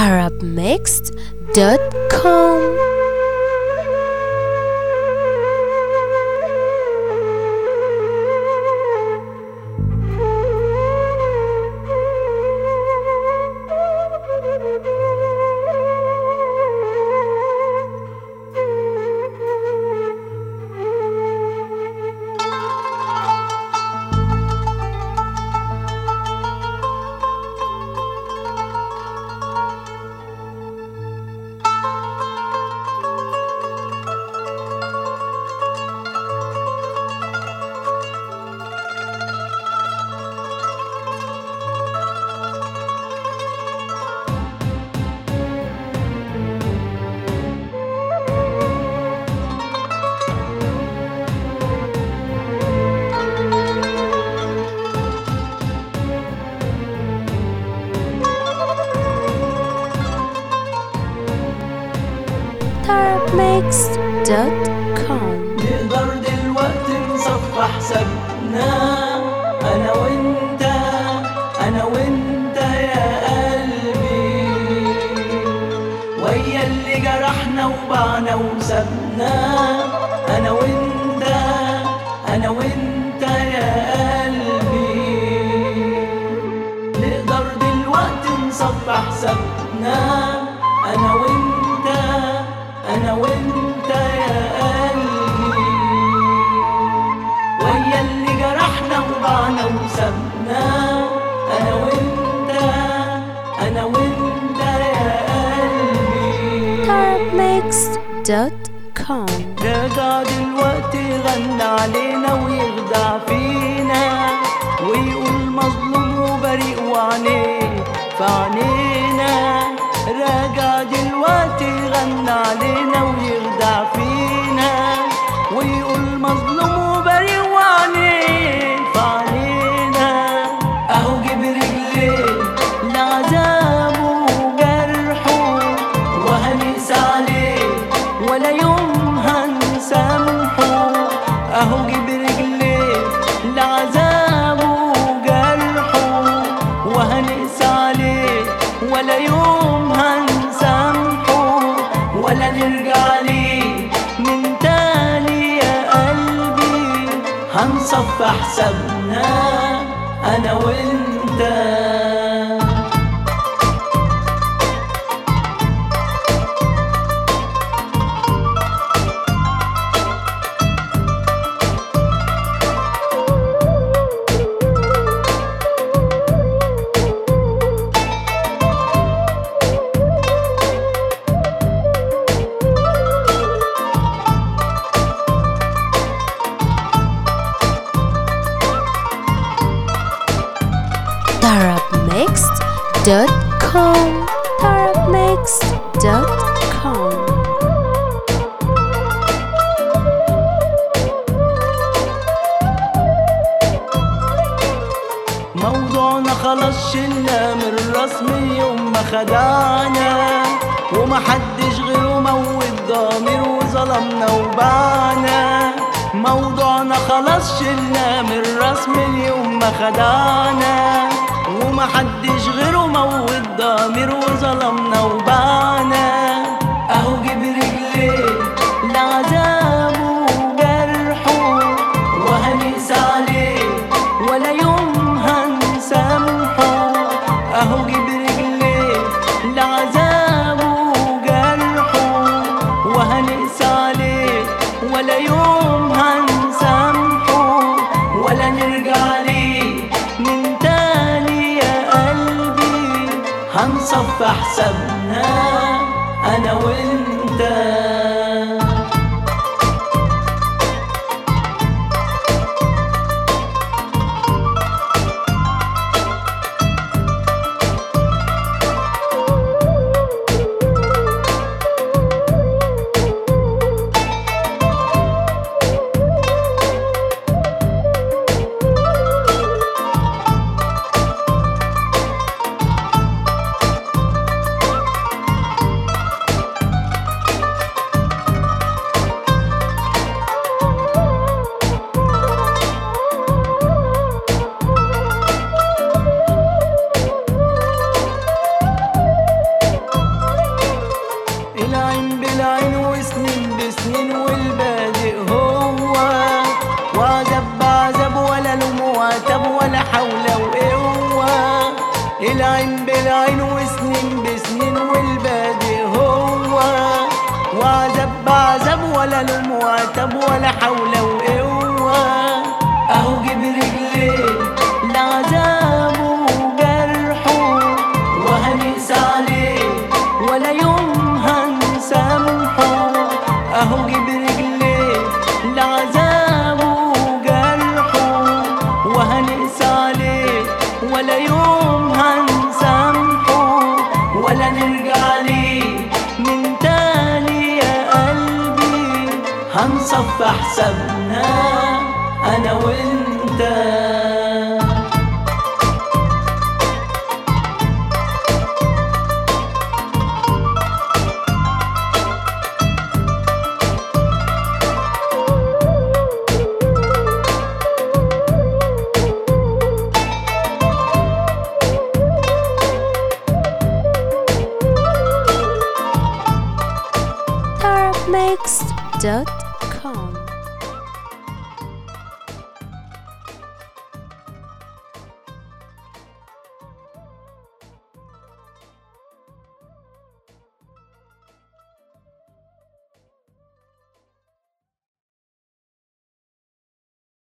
arabmixed.com arabmixed.com نقدر دلوقتي نصفح حسابنا انا وانت انا وانت يا قلبي ويا اللي جرحنا وبعنا وسابنا انا وانت انا وانت يا قلبي نقدر دلوقتي نصفح حسابنا انا وانت انا وانت يا قلبي ويا اللي جرحنا وبعنا وسابنا انا وانت انا وانت يا قلبي arabmixed.com راجع دلوقتي غنى علينا ويخدع فينا ويقول مظلوم وبريء وعينيه في عينينا راجع دلوقتي غنى علينا ويخدع فينا ويقول مظلوم وبريء وعينيه في عينينا اهو جيب رجليه لعذابه وجرحه وهنقسى عليه ولا يوم هنسامحه اهو جيب رجليه لعذابه وجرحه وهنقسى عليه ولا يوم هنسامحه ولا نرجع ليه من تاني يا قلبي هنصفح حسابنا انا وانت arabmixed.com arabmixed.com موضوعنا خلاص شلنا من الرسم يوم ما خدعنا ومحدش غيره موت ضمير وظلمنا وباعنا موضوعنا خلاص شلنا من الرسم اليوم ما خدعنا ومحدش غيره موت ضمير وظلمنا وباعنا اهو جيب رجليه لعذابه وجرحه وهنقسى عليه ولا يوم هنسامحه اهو جيب رجليه لعذابه وجرحه وهنقسى عليه ولا يوم هنسامحه ولا نرجع ليه من تاني يا قلبي هنصفح حسابنا انا وانت بالعين وسنين بسنين والبادئ هو وعذب بعذب ولا لوم وعتب ولا حول وقوة اهو جيب رجليه لعذابه وجرحه وهنقسى عليه ولا يوم هنسامحه اهو جيب رجليه لعذابه وجرحه وهنقسى عليه ولا يوم هنسامحه ولا نرجع ليه من تاني يا قلبي هنصف حسابنا انا وانت Tarabmix.com